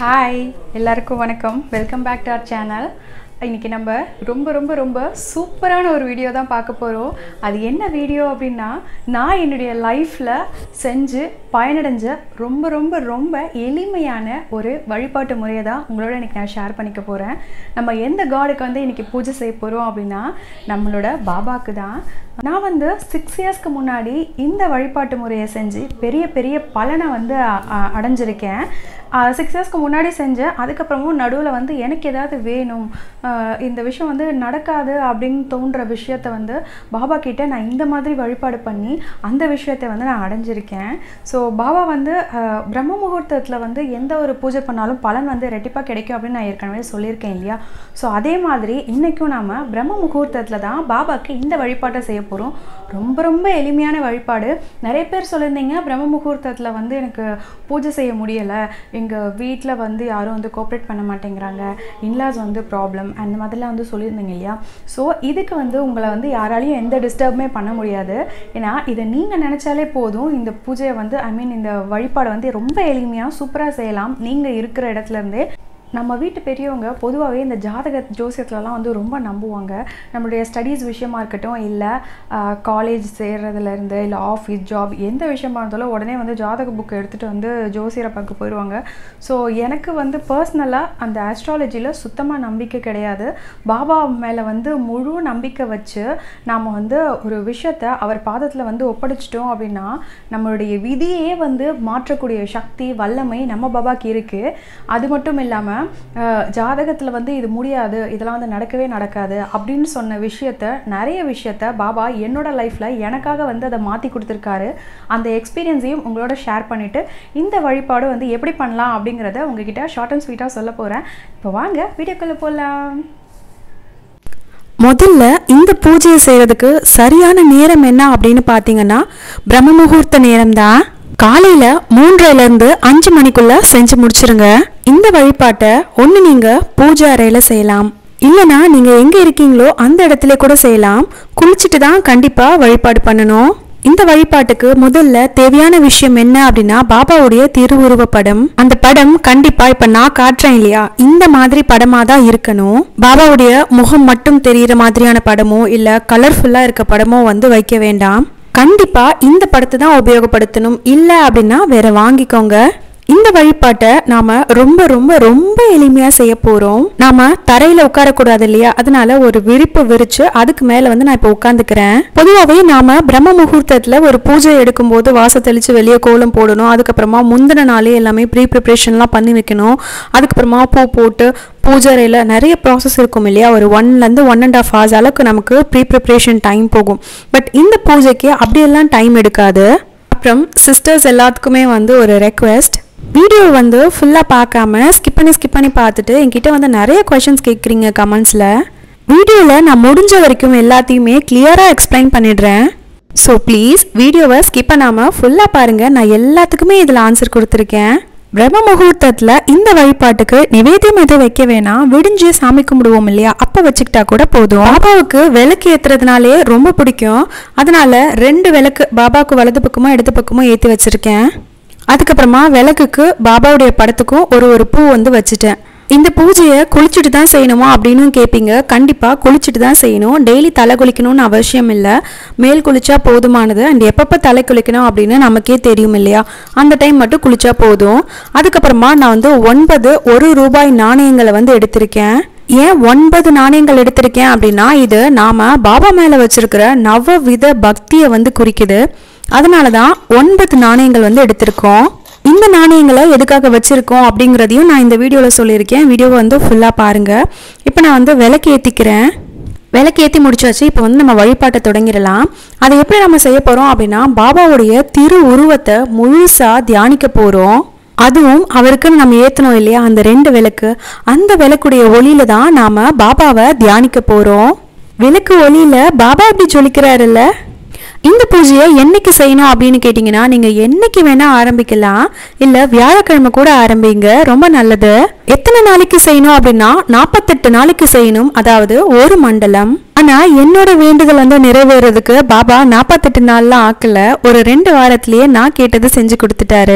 hi எல்லாருக்கும் வணக்கம் welcome back to our channel இன்றைக்கி நம்ம ரொம்ப ரொம்ப ரொம்ப சூப்பரான ஒரு வீடியோ தான் பார்க்க போகிறோம் அது என்ன வீடியோ அப்படின்னா நான் என்னுடைய லைஃப்பில் செஞ்சு பயனடைஞ்ச ரொம்ப ரொம்ப ரொம்ப எளிமையான ஒரு வழிபாட்டு முறையை தான் உங்களோட இன்றைக்கி நான் ஷேர் பண்ணிக்க போகிறேன் நம்ம எந்த காடுக்கு வந்து இன்றைக்கி பூஜை செய்ய போகிறோம் அப்படின்னா நம்மளோட பாபாக்கு தான் நான் வந்து சிக்ஸ் இயர்ஸ்க்கு முன்னாடி இந்த வழிபாட்டு முறையை செஞ்சு பெரிய பெரிய பலனை வந்து அ- அ- அடைஞ்சிருக்கேன் சிக்ஸ் இயர்ஸ்க்கு முன்னாடி செஞ்சேன் அதுக்கப்புறமும் நடுவில் வந்து எனக்கு ஏதாவது வேணும் அஹ் இந்த விஷயம் வந்து நடக்காது அப்படின்னு தோன்ற விஷயத்த வந்து பாபா கிட்ட நான் இந்த மாதிரி வழிபாடு பண்ணி அந்த விஷயத்தை வந்து நான் அடைஞ்சிருக்கேன் ஸோ பாபா வந்து அஹ், பிரம்ம முகூர்த்தத்தில் வந்து எந்த ஒரு பூஜை பண்ணாலும் பலன் வந்து ரெட்டிப்பாக கிடைக்கும் அப்படின்னு நான் ஏற்கனவே சொல்லியிருக்கேன் இல்லையா ஸோ அதே மாதிரி இன்றைக்கும் நாம் பிரம்ம முகூர்த்தத்தில் தான் பாபாக்கு இந்த வழிபாட்டை செய்ய போகிறோம் ரொம்ப ரொம்ப எளிமையான வழிபாடு நிறைய பேர் சொல்லியிருந்தீங்க பிரம்ம முகூர்த்தத்தில் வந்து எனக்கு பூஜை செய்ய முடியலை எங்கள் வீட்டில் வந்து யாரும் வந்து கோஆப்ரேட் பண்ண மாட்டேங்கிறாங்க இன்லாஸ் வந்து ப்ராப்ளம் அந்த மாதிரிலாம் வந்து சொல்லியிருந்தீங்க இல்லையா ஸோ இதுக்கு வந்து உங்களை வந்து யாராலையும் எந்த டிஸ்டர்புமே பண்ண முடியாது ஏன்னா இதை நீங்கள் நினச்சாலே போதும் இந்த பூஜையை வந்து ஐ மீன் இந்த வழிபாடை வந்து ரொம்ப எளிமையாக சூப்பராக செய்யலாம் நீங்கள் இருக்கிற இடத்துல இருந்தே நம்ம வீட்டு பெரியவங்க பொதுவாகவே இந்த ஜாதக ஜோசியத்துலலாம் வந்து ரொம்ப நம்புவாங்க நம்மளுடைய ஸ்டடீஸ் விஷயமா இருக்கட்டும் இல்லை காலேஜ் சேர்றதுலேருந்து இல்லை ஆஃபீஸ் ஜாப் எந்த விஷயமா இருந்தாலும் உடனே வந்து ஜாதக புக் எடுத்துகிட்டு வந்து ஜோசியரை பார்க்க போயிடுவாங்க ஸோ எனக்கு வந்து பர்சனலாக அந்த ஆஸ்ட்ராலஜியில் சுத்தமாக நம்பிக்கை கிடையாது பாபா மேலே வந்து முழு நம்பிக்கை வச்சு நாம் வந்து ஒரு விஷயத்தை அவர் பாதத்தில் வந்து ஒப்படைச்சிட்டோம் அப்படின்னா நம்மளுடைய விதியே வந்து மாற்றக்கூடிய சக்தி வல்லமை நம்ம பாபாக்கு இருக்குது அது மட்டும் இல்லாமல் ஜாதகத்தில் வந்து இது முடியாது இதெல்லாம் வந்து நடக்கவே நடக்காது அப்படின்னு சொன்ன விஷயத்த நிறைய விஷயத்த பாபா என்னோட லைஃப்பில் எனக்காக வந்து அதை மாற்றி கொடுத்துருக்காரு அந்த எக்ஸ்பீரியன்ஸையும் உங்களோட ஷேர் பண்ணிவிட்டு இந்த வழிபாடு வந்து எப்படி பண்ணலாம் அப்படிங்கிறத உங்ககிட்ட ஷார்ட் அண்ட் ஸ்வீட்டாக சொல்ல போகிறேன் இப்போ வாங்க வீடியோக்குள்ளே போகலாம் முதல்ல இந்த பூஜையை செய்யறதுக்கு சரியான நேரம் என்ன அப்படின்னு பார்த்தீங்கன்னா பிரம்ம முகூர்த்த நேரம் தான் காலையில மூன்றரைல இருந்து அஞ்சு மணிக்குள்ள செஞ்சு முடிச்சிருங்க இந்த வழிபாட்டை ஒன்று நீங்க பூஜை அறையில செய்யலாம் இல்லைனா நீங்க எங்க இருக்கீங்களோ அந்த இடத்துல கூட செய்யலாம் குளிச்சுட்டு தான் கண்டிப்பா வழிபாடு பண்ணணும் இந்த வழிபாட்டுக்கு முதல்ல தேவையான விஷயம் என்ன அப்படின்னா பாபாவுடைய திருவுருவ படம் அந்த படம் கண்டிப்பா இப்ப நான் காட்டுறேன் இல்லையா இந்த மாதிரி படமா தான் இருக்கணும் பாபாவுடைய முகம் மட்டும் தெரியிற மாதிரியான படமோ இல்ல கலர்ஃபுல்லா இருக்க படமோ வந்து வைக்க வேண்டாம் கண்டிப்பா இந்த படத்தை தான் உபயோகப்படுத்தணும் இல்ல அப்படின்னா வேற வாங்கிக்கோங்க இந்த வழிபாட்டை நாம ரொம்ப ரொம்ப ரொம்ப எளிமையா செய்ய போறோம் நாம தரையில உட்காரக்கூடாது இல்லையா அதனால ஒரு விரிப்பு விரிச்சு அதுக்கு மேல வந்து நான் இப்ப உட்காந்துக்கிறேன் பொதுவாகவே நாம பிரம்ம முகூர்த்தத்துல ஒரு பூஜை எடுக்கும்போது வாச தெளிச்சு வெளியே கோலம் போடணும் அதுக்கப்புறமா முந்தின நாளே எல்லாமே ப்ரீ ப்ரிப்ரேஷன்லாம் பண்ணி வைக்கணும் அதுக்கப்புறமா பூ போட்டு பூஜை அறையில் நிறைய ப்ராசஸ் இருக்கும் இல்லையா ஒரு ஒன்லேருந்து ஒன் அண்ட் ஆஃப் ஹவர்ஸ் அளவுக்கு நமக்கு ப்ரீ ப்ரிப்ரேஷன் டைம் போகும் பட் இந்த பூஜைக்கு அப்படியெல்லாம் டைம் எடுக்காது அப்புறம் சிஸ்டர்ஸ் எல்லாத்துக்குமே வந்து ஒரு ரெக்வெஸ்ட் வீடியோ வந்து ஃபுல்லாக பார்க்காம ஸ்கிப் பண்ணி ஸ்கிப் பண்ணி பார்த்துட்டு என்கிட்ட வந்து நிறைய கொஷின்ஸ் கேட்குறீங்க கமெண்ட்ஸில் வீடியோவில் நான் முடிஞ்ச வரைக்கும் எல்லாத்தையுமே கிளியராக எக்ஸ்பிளைன் பண்ணிடுறேன் ஸோ ப்ளீஸ் வீடியோவை ஸ்கிப் பண்ணாமல் ஃபுல்லாக பாருங்கள் நான் எல்லாத்துக்குமே இதில் ஆன்சர் கொடுத்துருக்கேன் பிரம்ம முகூர்த்தத்தில் இந்த வழிபாட்டுக்கு நிவேத்தியம் எதுவும் வைக்க வேணாம் விடிஞ்சு சாமி கும்பிடுவோம் இல்லையா அப்போ வச்சுக்கிட்டா கூட போதும் பாபாவுக்கு விளக்கு ஏற்றுறதுனாலே ரொம்ப பிடிக்கும் அதனால ரெண்டு விளக்கு பாபாவுக்கு வலது பக்கமும் இடது பக்கமும் ஏற்றி வச்சிருக்கேன் அதுக்கப்புறமா விளக்குக்கு பாபாவுடைய படத்துக்கும் ஒரு ஒரு பூ வந்து வச்சுட்டேன் இந்த பூஜையை குளிச்சுட்டு தான் செய்யணுமா அப்படின்னு கேட்பீங்க கண்டிப்பாக குளிச்சுட்டு தான் செய்யணும் டெய்லி தலை குளிக்கணும்னு அவசியம் இல்லை மேல் குளிச்சா போதுமானது அண்ட் எப்பப்போ தலை குளிக்கணும் அப்படின்னு நமக்கே தெரியும் இல்லையா அந்த டைம் மட்டும் குளிச்சா போதும் அதுக்கப்புறமா நான் வந்து ஒன்பது ஒரு ரூபாய் நாணயங்களை வந்து எடுத்திருக்கேன் ஏன் ஒன்பது நாணயங்கள் எடுத்திருக்கேன் அப்படின்னா இது நாம பாபா மேல வச்சிருக்கிற நவவித பக்தியை வந்து குறிக்குது அதனால தான் ஒன்பது நாணயங்கள் வந்து எடுத்திருக்கோம் இந்த நாணயங்களை எதுக்காக வச்சிருக்கோம் அப்படிங்கிறதையும் நான் இந்த வீடியோவில் சொல்லியிருக்கேன் வீடியோவை வந்து ஃபுல்லாக பாருங்க இப்போ நான் வந்து விளக்கு ஏற்றிக்கிறேன் விளக்கு ஏற்றி முடிச்சாச்சு இப்போ வந்து நம்ம வழிபாட்டை தொடங்கிடலாம் அதை எப்படி நம்ம செய்ய போகிறோம் அப்படின்னா பாபாவுடைய திரு உருவத்தை முழுசாக தியானிக்க போகிறோம் அதுவும் அவருக்குன்னு நம்ம ஏற்றணும் இல்லையா அந்த ரெண்டு விளக்கு அந்த விளக்குடைய ஒளியில தான் நாம பாபாவை தியானிக்க போறோம் விளக்கு ஒளியில பாபா எப்படி ஜொலிக்கிறாருல்ல இந்த பூஜையை என்னைக்கு செய்யணும் அப்படின்னு கேட்டிங்கன்னா நீங்கள் என்னைக்கு வேணால் ஆரம்பிக்கலாம் இல்லை வியாழக்கிழமை கூட ஆரம்பிங்க ரொம்ப நல்லது எத்தனை நாளைக்கு செய்யணும் அப்படின்னா நாற்பத்தெட்டு நாளைக்கு செய்யணும் அதாவது ஒரு மண்டலம் ஆனால் என்னோட வேண்டுதல் வந்து நிறைவேறதுக்கு பாபா நாற்பத்தெட்டு நாள்லாம் ஆக்கல ஒரு ரெண்டு வாரத்திலேயே நான் கேட்டது செஞ்சு கொடுத்துட்டாரு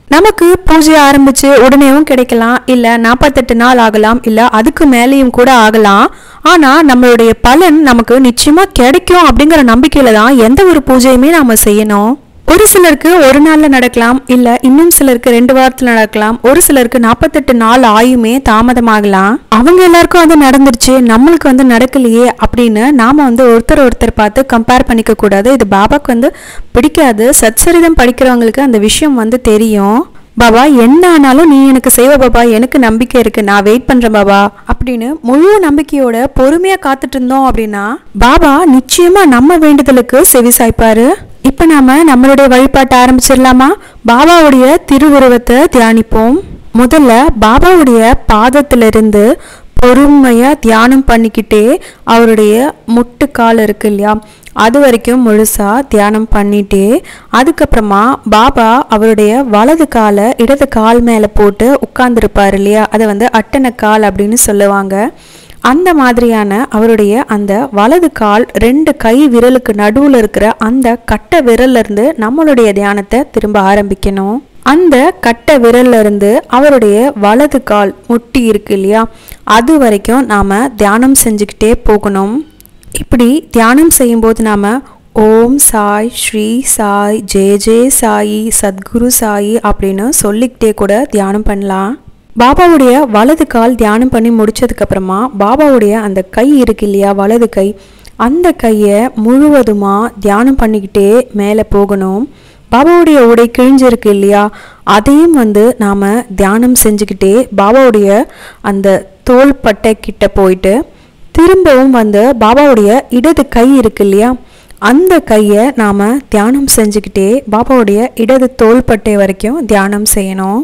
நமக்கு பூஜை ஆரம்பிச்சு உடனேவும் கிடைக்கலாம் இல்ல நாற்பத்தெட்டு நாள் ஆகலாம் இல்ல அதுக்கு மேலேயும் கூட ஆகலாம் ஆனா நம்மளுடைய பலன் நமக்கு நிச்சயமா கிடைக்கும் அப்படிங்கிற நம்பிக்கையில தான் எந்த ஒரு பூஜையுமே நாம செய்யணும் ஒரு சிலருக்கு ஒரு நாள்ல நடக்கலாம் இல்ல இன்னும் சிலருக்கு ரெண்டு வாரத்துல நடக்கலாம் ஒரு சிலருக்கு நாற்பத்தெட்டு நாள் ஆயுமே தாமதமாகலாம் அவங்க எல்லாருக்கும் அது நடந்துருச்சு நம்மளுக்கு வந்து நடக்கலையே அப்படின்னு நாம வந்து ஒருத்தர் ஒருத்தர் பார்த்து கம்பேர் பண்ணிக்க கூடாது இது பாபாக்கு வந்து பிடிக்காது சத்சரிதம் படிக்கிறவங்களுக்கு அந்த விஷயம் வந்து தெரியும் பாபா என்ன ஆனாலும் நீ எனக்கு செய்வ பாபா எனக்கு நம்பிக்கை இருக்கு நான் வெயிட் பண்றேன் பாபா அப்படின்னு முழு நம்பிக்கையோட பொறுமையா காத்துட்டு இருந்தோம் அப்படின்னா பாபா நிச்சயமா நம்ம வேண்டுதலுக்கு செவி சாய்ப்பாரு இப்ப நாம நம்மளுடைய வழிபாட்டை ஆரம்பிச்சிடலாமா பாபாவுடைய திருவுருவத்தை தியானிப்போம் முதல்ல பாபாவுடைய பாதத்திலிருந்து பொறுமையா தியானம் பண்ணிக்கிட்டே அவருடைய முட்டுக்கால் இருக்கு இல்லையா அது வரைக்கும் முழுசா தியானம் பண்ணிட்டே அதுக்கப்புறமா பாபா அவருடைய வலது காலை இடது கால் மேலே போட்டு உட்கார்ந்துருப்பார் இல்லையா அதை வந்து அட்டன கால் அப்படின்னு சொல்லுவாங்க அந்த மாதிரியான அவருடைய அந்த வலது கால் ரெண்டு கை விரலுக்கு நடுவில் இருக்கிற அந்த கட்டை விரல்ல இருந்து நம்மளுடைய தியானத்தை திரும்ப ஆரம்பிக்கணும் அந்த கட்டை விரல்ல இருந்து அவருடைய வலது கால் முட்டி இருக்கு இல்லையா அது வரைக்கும் நாம தியானம் செஞ்சுக்கிட்டே போகணும் இப்படி தியானம் செய்யும்போது நாம ஓம் சாய் ஸ்ரீ சாய் ஜெய ஜெய சாயி சத்குரு சாயி அப்படின்னு சொல்லிக்கிட்டே கூட தியானம் பண்ணலாம் பாபாவுடைய வலது கால் தியானம் பண்ணி முடிச்சதுக்கு அப்புறமா பாபாவுடைய அந்த கை இருக்கு இல்லையா வலது கை அந்த கையை முழுவதுமா தியானம் பண்ணிக்கிட்டே மேலே போகணும் பாபாவுடைய உடை கிழிஞ்சிருக்கு இல்லையா அதையும் வந்து நாம் தியானம் செஞ்சுக்கிட்டே பாபாவுடைய அந்த தோள் பட்டை கிட்ட போயிட்டு திரும்பவும் வந்து பாபாவுடைய இடது கை இருக்கு இல்லையா அந்த கையை நாம் தியானம் செஞ்சுக்கிட்டே பாபாவுடைய இடது தோள்பட்டை வரைக்கும் தியானம் செய்யணும்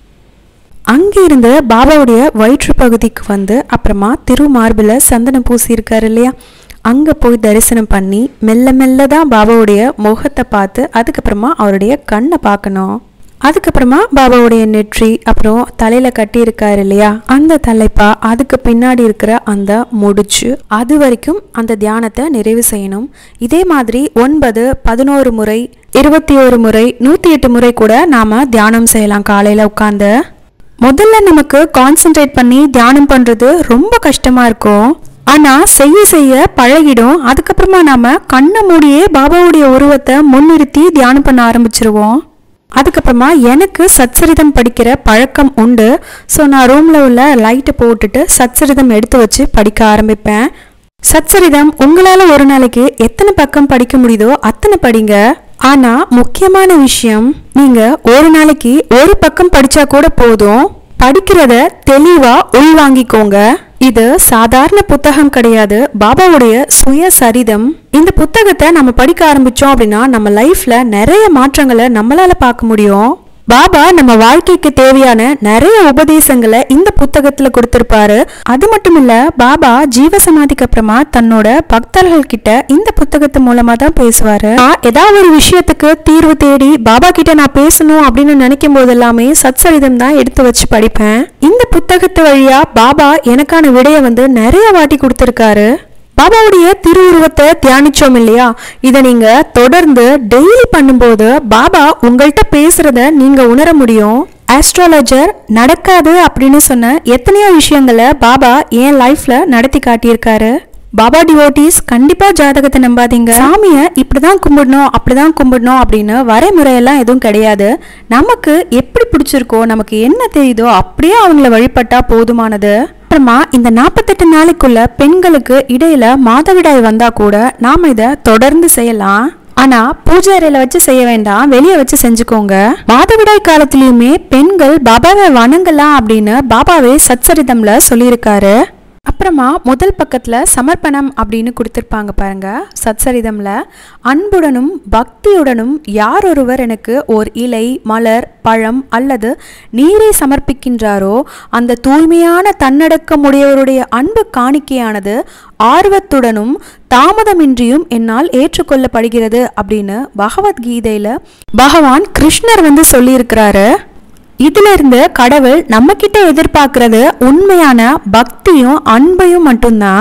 அங்கிருந்து பாபாவுடைய வயிற்று பகுதிக்கு வந்து அப்புறமா திருமார்பில் சந்தனம் பூசி இருக்காரு இல்லையா அங்கே போய் தரிசனம் பண்ணி மெல்ல மெல்ல தான் பாபாவுடைய முகத்தை பார்த்து அதுக்கப்புறமா அவருடைய கண்ணை பார்க்கணும் அதுக்கப்புறமா பாபாவுடைய நெற்றி அப்புறம் தலையில கட்டி இருக்காரு இல்லையா அந்த தலைப்பா அதுக்கு பின்னாடி இருக்கிற அந்த முடிச்சு அது வரைக்கும் அந்த தியானத்தை நிறைவு செய்யணும் இதே மாதிரி ஒன்பது பதினோரு முறை இருபத்தி ஒரு முறை நூத்தி எட்டு முறை கூட நாம தியானம் செய்யலாம் காலையில உட்காந்து முதல்ல நமக்கு கான்சென்ட்ரேட் பண்ணி தியானம் பண்றது ரொம்ப கஷ்டமா இருக்கும் ஆனா செய்ய செய்ய பழகிடும் அதுக்கப்புறமா நாம கண்ணை மூடியே பாபாவுடைய உருவத்தை முன்னிறுத்தி தியானம் பண்ண ஆரம்பிச்சிருவோம் அதுக்கப்புறமா எனக்கு சத்சரிதம் படிக்கிற பழக்கம் உண்டு ஸோ நான் ரூமில் உள்ள லைட்டை போட்டுட்டு சத்சரிதம் எடுத்து வச்சு படிக்க ஆரம்பிப்பேன் சத்சரிதம் உங்களால் ஒரு நாளைக்கு எத்தனை பக்கம் படிக்க முடியுதோ அத்தனை படிங்க ஆனா முக்கியமான விஷயம் நீங்க ஒரு நாளைக்கு ஒரு பக்கம் படிச்சா கூட போதும் படிக்கிறத தெளிவா உள்வாங்கிக்கோங்க இது சாதாரண புத்தகம் கிடையாது பாபாவுடைய சுயசரிதம் இந்த புத்தகத்தை நம்ம படிக்க ஆரம்பிச்சோம் அப்படின்னா நம்ம லைஃப்ல நிறைய மாற்றங்களை நம்மளால பார்க்க முடியும் பாபா நம்ம வாழ்க்கைக்கு தேவையான நிறைய உபதேசங்களை இந்த புத்தகத்துல கொடுத்திருப்பாரு அது மட்டும் இல்ல பாபா ஜீவ சமாதிக்கு அப்புறமா தன்னோட பக்தர்கள் கிட்ட இந்த புத்தகத்து மூலமா தான் பேசுவாரு நான் ஏதாவது ஒரு விஷயத்துக்கு தீர்வு தேடி பாபா கிட்ட நான் பேசணும் அப்படின்னு நினைக்கும் போது எல்லாமே சத்சரிதம் தான் எடுத்து வச்சு படிப்பேன் இந்த புத்தகத்து வழியா பாபா எனக்கான விடையை வந்து நிறைய வாட்டி கொடுத்திருக்காரு பாபாவுடைய திருவுருவத்தை தியானிச்சோம் இல்லையா இதை நீங்க தொடர்ந்து டெய்லி பண்ணும்போது பாபா உங்கள்கிட்ட பேசுறத நீங்க உணர முடியும் ஆஸ்ட்ராலஜர் நடக்காது அப்படின்னு சொன்ன எத்தனையோ விஷயங்களை பாபா என் லைஃப்ல நடத்தி காட்டியிருக்காரு பாபா டிவோட்டிஸ் கண்டிப்பா ஜாதகத்தை நம்பாதீங்க சாமியை இப்படிதான் கும்பிடணும் அப்படிதான் கும்பிடணும் அப்படின்னு வரைமுறையெல்லாம் எதுவும் கிடையாது நமக்கு எப்படி பிடிச்சிருக்கோ நமக்கு என்ன தெரியுதோ அப்படியே அவங்கள வழிபட்டா போதுமானது அப்புறமா இந்த நாற்பத்தெட்டு நாளைக்குள்ள பெண்களுக்கு இடையில மாதவிடாய் வந்தா கூட நாம இதை தொடர்ந்து செய்யலாம் ஆனா பூஜை அறையில வச்சு செய்ய வேண்டாம் வெளியே வச்சு செஞ்சுக்கோங்க மாதவிடாய் காலத்திலயுமே பெண்கள் பாபாவை வணங்கலாம் அப்படின்னு பாபாவே சத்சரிதம்ல சொல்லியிருக்காரு அப்புறமா முதல் பக்கத்தில் சமர்ப்பணம் அப்படின்னு கொடுத்துருப்பாங்க பாருங்க சத்சரிதம்ல அன்புடனும் பக்தியுடனும் யார் ஒருவர் எனக்கு ஓர் இலை மலர் பழம் அல்லது நீரை சமர்ப்பிக்கின்றாரோ அந்த தூய்மையான தன்னடக்கமுடையவருடைய அன்பு காணிக்கையானது ஆர்வத்துடனும் தாமதமின்றியும் என்னால் ஏற்றுக்கொள்ளப்படுகிறது அப்படின்னு பகவத்கீதையில பகவான் கிருஷ்ணர் வந்து சொல்லியிருக்கிறாரு இதுல இருந்து கடவுள் நம்ம கிட்ட எதிர்பார்க்கறது உண்மையான பக்தியும் அன்பையும் மட்டும்தான்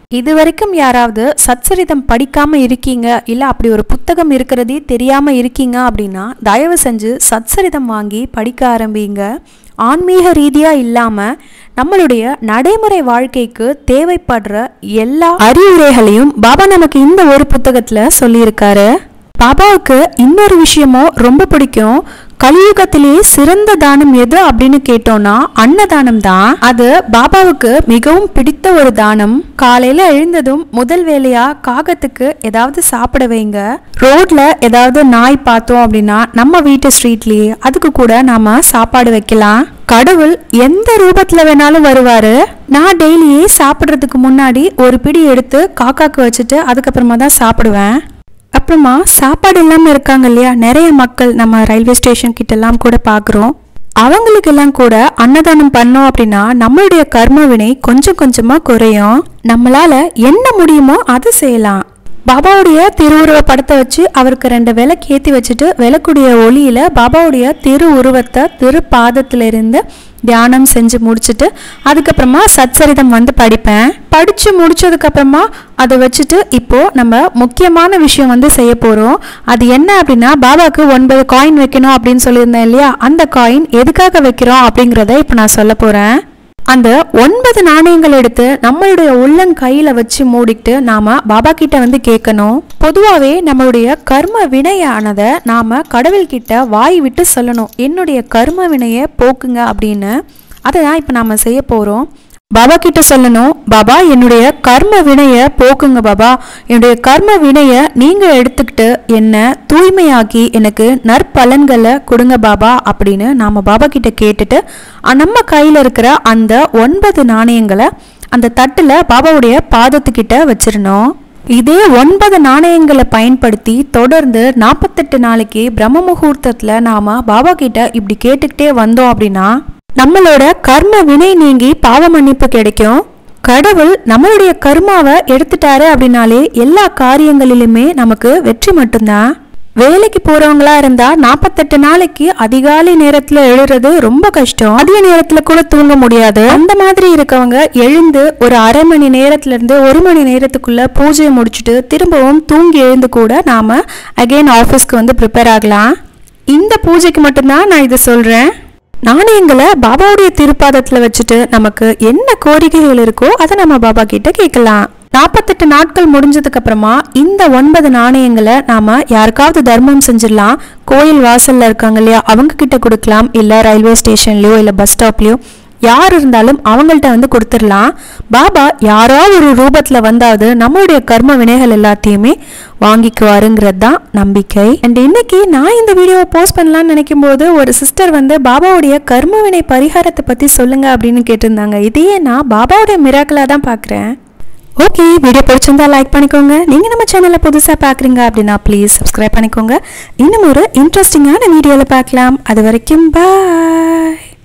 இது வரைக்கும் யாராவது சச்சரிதம் படிக்காம இருக்கீங்க இல்ல அப்படி ஒரு புத்தகம் இருக்கிறதே தெரியாம இருக்கீங்க அப்படின்னா தயவு செஞ்சு சச்சரிதம் வாங்கி படிக்க ஆரம்பிங்க ஆன்மீக ரீதியா இல்லாம நம்மளுடைய நடைமுறை வாழ்க்கைக்கு தேவைப்படுற எல்லா அறிவுரைகளையும் பாபா நமக்கு இந்த ஒரு புத்தகத்துல சொல்லியிருக்காரு பாபாவுக்கு இன்னொரு விஷயமும் ரொம்ப பிடிக்கும் கலியுகத்திலேயே சிறந்த தானம் எது அப்படின்னு கேட்டோம்னா அன்னதானம் தான் அது பாபாவுக்கு மிகவும் பிடித்த ஒரு தானம் காலையில எழுந்ததும் முதல் வேலையா காகத்துக்கு ஏதாவது சாப்பிட வைங்க ரோட்ல ஏதாவது நாய் பார்த்தோம் அப்படின்னா நம்ம வீட்டு ஸ்ட்ரீட்லயே அதுக்கு கூட நாம சாப்பாடு வைக்கலாம் கடவுள் எந்த ரூபத்துல வேணாலும் வருவாரு நான் டெய்லியே சாப்பிட்றதுக்கு முன்னாடி ஒரு பிடி எடுத்து காக்காக்கு வச்சுட்டு அதுக்கப்புறமா தான் சாப்பிடுவேன் அப்புறமா சாப்பாடு இல்லாமல் இருக்காங்க இல்லையா நிறைய மக்கள் நம்ம ரயில்வே ஸ்டேஷன் கிட்டலாம் கூட பார்க்குறோம் அவங்களுக்கெல்லாம் கூட அன்னதானம் பண்ணோம் அப்படின்னா நம்மளுடைய கர்ம வினை கொஞ்சம் கொஞ்சமாக குறையும் நம்மளால என்ன முடியுமோ அது செய்யலாம் பாபாவுடைய திருவுருவ படத்தை வச்சு அவருக்கு ரெண்டு விளக்கு ஏற்றி வச்சுட்டு விளக்குடைய ஒளியில பாபாவுடைய திரு உருவத்தை திரு பாதத்திலிருந்து தியானம் செஞ்சு முடிச்சுட்டு அதுக்கப்புறமா சச்சரிதம் வந்து படிப்பேன் படித்து முடிச்சதுக்கப்புறமா அதை வச்சுட்டு இப்போ நம்ம முக்கியமான விஷயம் வந்து செய்ய போகிறோம் அது என்ன அப்படின்னா பாபாவுக்கு ஒன்பது காயின் வைக்கணும் அப்படின்னு சொல்லியிருந்தேன் இல்லையா அந்த காயின் எதுக்காக வைக்கிறோம் அப்படிங்கிறத இப்போ நான் சொல்ல போகிறேன் அந்த ஒன்பது நாணயங்கள் எடுத்து நம்மளுடைய உள்ளங்கையில வச்சு மூடிட்டு நாம பாபா கிட்ட வந்து கேட்கணும் பொதுவாகவே நம்மளுடைய கர்ம வினையானதை நாம கடவுள்கிட்ட வாய் விட்டு சொல்லணும் என்னுடைய கர்ம வினையை போக்குங்க அப்படின்னு அதை தான் இப்போ நாம செய்ய போறோம் பாபா கிட்ட சொல்லணும் பாபா என்னுடைய கர்ம வினையை போக்குங்க பாபா என்னுடைய கர்ம வினையை நீங்க எடுத்துக்கிட்டு என்ன தூய்மையாக்கி எனக்கு நற்பலன்களை கொடுங்க பாபா அப்படின்னு நாம பாபா கிட்ட கேட்டுட்டு அஹ், நம்ம கையில இருக்கிற அந்த ஒன்பது நாணயங்களை அந்த தட்டுல பாபாவுடைய பாதத்துக்கிட்ட வச்சிடணும் இதே ஒன்பது நாணயங்களை பயன்படுத்தி தொடர்ந்து நாற்பத்தெட்டு நாளைக்கு பிரம்ம முகூர்த்தத்தில் நாம பாபா கிட்ட இப்படி கேட்டுக்கிட்டே வந்தோம் அப்படின்னா நம்மளோட கர்ம வினை நீங்கி பாவ மன்னிப்பு கிடைக்கும் கடவுள் நம்மளுடைய கர்மாவை எடுத்துட்டாரு அப்படின்னாலே எல்லா காரியங்களிலுமே நமக்கு வெற்றி மட்டும்தான் வேலைக்கு போறவங்களா இருந்தா நாற்பத்தெட்டு நாளைக்கு அதிகாலை நேரத்துல எழுறது ரொம்ப கஷ்டம் அதிக நேரத்துல கூட தூங்க முடியாது அந்த மாதிரி இருக்கவங்க எழுந்து ஒரு அரை மணி நேரத்துல இருந்து ஒரு மணி நேரத்துக்குள்ள பூஜையை முடிச்சுட்டு திரும்பவும் தூங்கி எழுந்து கூட நாம அகைன் ஆஃபீஸ்க்கு வந்து ப்ரிப்பேர் ஆகலாம் இந்த பூஜைக்கு மட்டும்தான் நான் இது சொல்றேன் நாணயங்களை பாபாவுடைய திருப்பாதத்துல வச்சுட்டு நமக்கு என்ன கோரிக்கைகள் இருக்கோ அதை நம்ம பாபா கிட்ட கேட்கலாம் நாற்பத்தெட்டு நாட்கள் முடிஞ்சதுக்கு அப்புறமா இந்த ஒன்பது நாணயங்களை நாம யாருக்காவது தர்மம் செஞ்சிடலாம் கோயில் வாசல்ல இருக்காங்க இல்லையா அவங்க கிட்ட கொடுக்கலாம் இல்ல ரயில்வே ஸ்டேஷன்லயோ இல்ல பஸ் ஸ்டாப்லயோ யார் இருந்தாலும் அவங்கள்ட்ட வந்து கொடுத்துடலாம் பாபா யாரோ ஒரு ரூபத்துல வந்தாவது நம்மளுடைய கர்ம வினைகள் எல்லாத்தையுமே வாங்கிக்குவாருங்கிறது தான் நம்பிக்கை அண்ட் இன்னைக்கு நான் இந்த வீடியோவை போஸ்ட் பண்ணலாம்னு நினைக்கும் போது ஒரு சிஸ்டர் வந்து பாபாவுடைய கர்ம வினை பரிகாரத்தை பத்தி சொல்லுங்க அப்படின்னு கேட்டிருந்தாங்க இதையே நான் பாபாவுடைய மிராக்கலா தான் பார்க்குறேன் ஓகே வீடியோ பிடிச்சிருந்தா லைக் பண்ணிக்கோங்க நீங்கள் நம்ம சேனலை புதுசாக பார்க்குறீங்க அப்படின்னா ப்ளீஸ் சப்ஸ்கிரைப் பண்ணிக்கோங்க இன்னும் ஒரு இன்ட்ரெஸ்டிங்கான வீடியோவில் பார்க்கலாம் அது வரைக்கும் பாய்